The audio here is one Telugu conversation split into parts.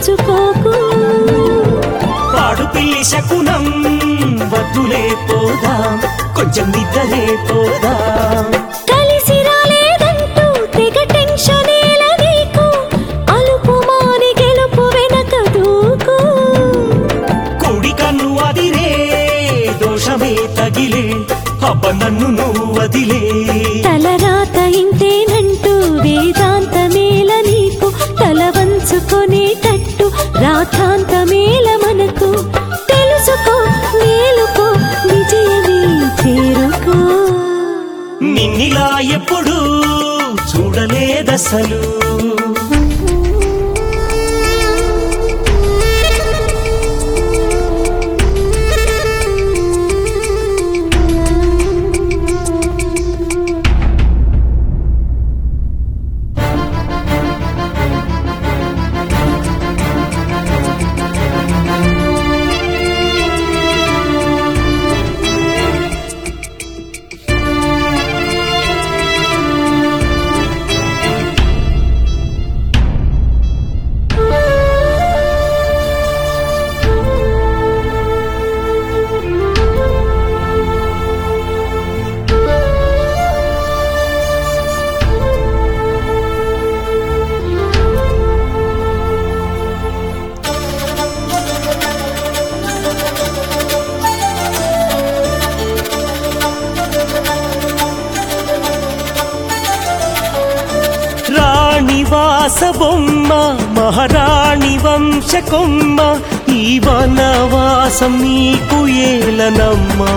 ఉంచుకోకు పాడు పిల్లి శకునం వద్దులే పోదాం కొంచెం నిద్రలే పోదాం కలిసి రాలేదంటూ తెగ టెన్షనేల నీకు అలుపు మాని గెలుపు వెనక దూకు కుడి కన్ను అదిరే దోషమే తగిలే అబ్బ నన్ను నువ్వు వదిలే తలరాత ఇంతేనంటూ వేదాంతమేల నీకు తల వంచుకొనేటట్టు రాథాంతమేల మనకు తెలుసుకో మేలుకో విజయమే చేరుకో నిన్నిలా ఎప్పుడు చూడలేదసలు రాణివాస బొమ్మ మహారాణి వంశకొమ్మ ఈ వనవాసం నీకు ఏలనమ్మా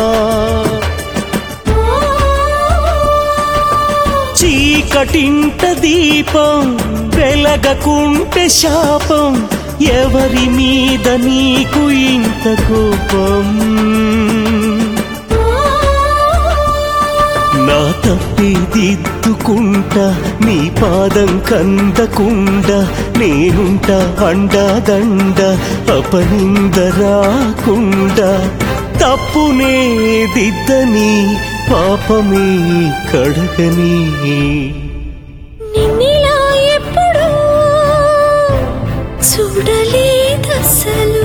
చీకటింట దీపం వెలగకుంటే శాపం ఎవరి మీద నీకు ఇంత కోపం నా తప్పి దిద్దుకుంటా నీ పాదం కందకుండా నేనుంట అండదండ అపనింద రాకుండా తప్పునే దిద్దని పాపమే కడగని నిన్నిలా ఎప్పుడు చూడలేదసలు